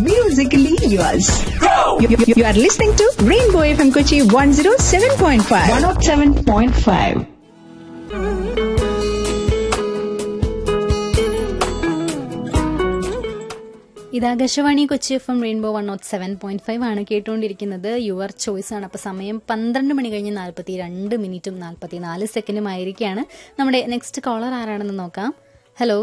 musically yours. You, you- you are listening to Rainbow FM Kochi 107.5. 107.5. ഇത് Akashvani Kochi F M rainbow one nought seven point five ആണ് കേട്ടുകൊണ്ടിരിക്കുന്നത് your choice ആണ് അപ്പൊ സമയം പന്ത്രണ്ട് മണി കഴിഞ്ഞ് നാൽപ്പത്തി രണ്ട് മിനിറ്റും നാൽപ്പത്തി നാല് സെക്കൻഡും ആയിരിക്കുകയാണ് നമ്മുടെ നെക്സ്റ്റ് കോളർ ആരാണെന്ന് നോക്കാം ഹലോ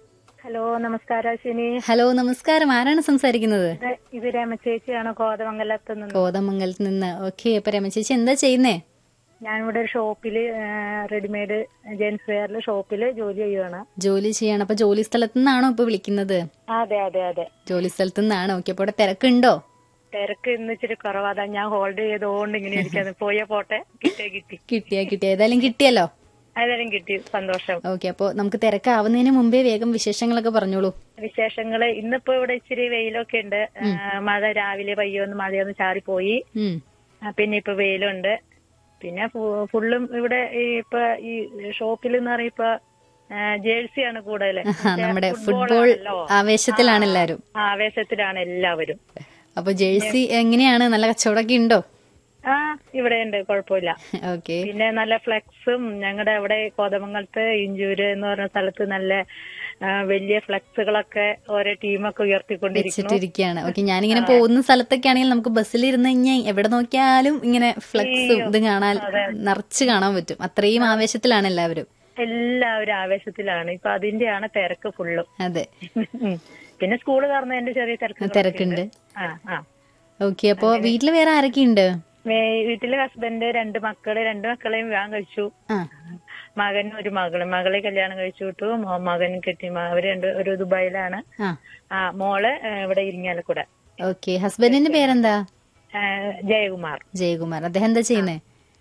ഹലോ നമസ്കാരം അശ്വിനി ഹലോ നമസ്കാരം ആരാണ് സംസാരിക്കുന്നത് ഇത് ഇത് രമചേച്ചിയാണ് കോതമംഗലത്ത് നിന്ന് കോതമംഗലത്ത് നിന്ന് ഓക്കെ അപ്പൊ രമചേച്ചി എന്താ ചെയ്യുന്നേ ഞാനിവിടെ ഒരു ഷോപ്പില് റെഡിമെയ്ഡ് ജെൻസ് വെയറിൽ ഷോപ്പില് ജോലി ചെയ്യുവാണ് ജോലി ചെയ്യാണ് അപ്പൊ ജോലി സ്ഥലത്ത് നിന്നാണോ ഇപ്പൊ വിളിക്കുന്നത് അതെ അതെ അതെ ജോലി സ്ഥലത്ത് നിന്നാണ് ഓക്കെ അപ്പൊ അവിടെ തിരക്കുണ്ടോ തിരക്ക് ഇന്ന് ഇച്ചിരി കുറവാ ഞാൻ ഹോൾഡ് ചെയ്തുകൊണ്ട് ഇങ്ങനെ ഇരിക്കുന്നത് പോയ പോട്ടെ കിട്ടിയ കിട്ടി കിട്ടിയാ കിട്ടിയ ഏതായാലും കിട്ടിയല്ലോ ഏതായാലും കിട്ടി സന്തോഷം ഓക്കെ അപ്പൊ നമുക്ക് തിരക്കാവുന്നതിന് മുമ്പേ വേഗം വിശേഷങ്ങളൊക്കെ പറഞ്ഞോളൂ വിശേഷങ്ങള് ഇന്നിപ്പോ ഇവിടെ ഇച്ചിരി വെയിലൊക്കെ ഉണ്ട് ആ, മഴ രാവിലെ പയ്യൊന്ന് മഴയൊന്ന് ചാറിപ്പോയി ഉം ആ, പിന്നെ ഇപ്പൊ വെയിലുണ്ട് പിന്നെ ഫു- ഫുള്ളും ഇവിടെ ഈ ഇപ്പൊ ഈ ഷോപ്പിൽ എന്ന് പറയുമ്പോ ഇപ്പൊ ജേഴ്സിയാണ് കൂടുതല് ആ, നമ്മുടെ ഫുട്ബോൾ ആവേശത്തിലാണ് എല്ലാരും ആവേശത്തിലാണ് എല്ലാവരും അപ്പൊ ജേഴ്സി എങ്ങനെയാണ് നല്ല കച്ചവടമൊക്കെ ഉണ്ടോ ആ ഇവിടെ ഉണ്ട് കുഴപ്പമില്ല ഓക്കെ പിന്നെ നല്ല ഫ്ലെക്സും ഞങ്ങളുടെ അവിടെ കോതമംഗലത്ത് ഇഞ്ചൂര് എന്ന് പറഞ്ഞ സ്ഥലത്ത് നല്ല ആ, വലിയ ഫ്ലെക്സുകളൊക്കെ ഓരോ ടീമൊക്കെ ഉയർത്തിക്കൊണ്ടിരിക്കുന്നു വെച്ചിട്ടിരിക്കുകയാണ് ഓക്കെ ഞാനിങ്ങനെ പോകുന്ന സ്ഥലത്തൊക്കെ ആണെങ്കിൽ നമുക്ക് ബസ്സിൽ ഇരുന്ന് കഴിഞ്ഞാൽ എവിടെ നോക്കിയാലും ഇങ്ങനെ ഫ്ലക്സും ഇത് കാണാൻ നിറച്ച് കാണാൻ പറ്റും അത്രയും ആവേശത്തിലാണ് എല്ലാവരും എല്ലാവരും ആവേശത്തിലാണ് ഇപ്പൊ അതിന്റെയാണ് തിരക്ക് ഫുള്ളും അതെ ഉം. പിന്നെ സ്കൂള് തുറന്നതിന്റെ ചെറിയ തിരക്ക് തിരക്കുണ്ട് ആ ആ ഓക്കെ അപ്പൊ വീട്ടില് വേറെ ആരൊക്കെ ഉണ്ട് വേ- വീട്ടില് ഹസ്ബൻഡ് രണ്ട് മക്കള് രണ്ട് മക്കളെയും വിവാഹം കഴിച്ചു ആ മകനും ഒരു മകള് മകളെ കല്യാണം കഴിച്ചു വിട്ടു മോ- മകൻ കെട്ടി മ- അവര് രണ്ട് ഒരു ദുബായിലാണ് ആ ആ മോള് ഏ, ഇവിടെ ഇരിങ്ങാലക്കുട ഓക്കെ ഹസ്ബൻഡിന്റെ പേരെന്താ ഏ, ജയകുമാർ ജയകുമാർ അദ്ദേഹം എന്താ ചെയ്യുന്നേ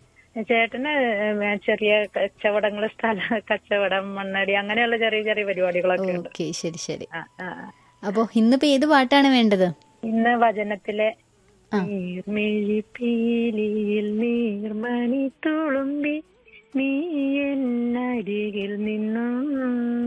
ചേട്ടന് ഏ, ചെറിയ കച്ചവടങ്ങള് സ്ഥല കച്ചവടം മണ്ണടി അങ്ങനെയുള്ള ചെറിയ ചെറിയ പരിപാടികളൊക്കെ ഉണ്ട് ഓക്കെ ശരി ശരി ആ, ആ. അപ്പൊ ഇന്നിപ്പോ ഏത് പാട്ടാണ് വേണ്ടത് ഇന്ന് വചനത്തിലെ നീർമിഴിപ്പീലിയിൽ നീർമണി തുളുമ്പി നീ എന്നരികിൽ നിന്നും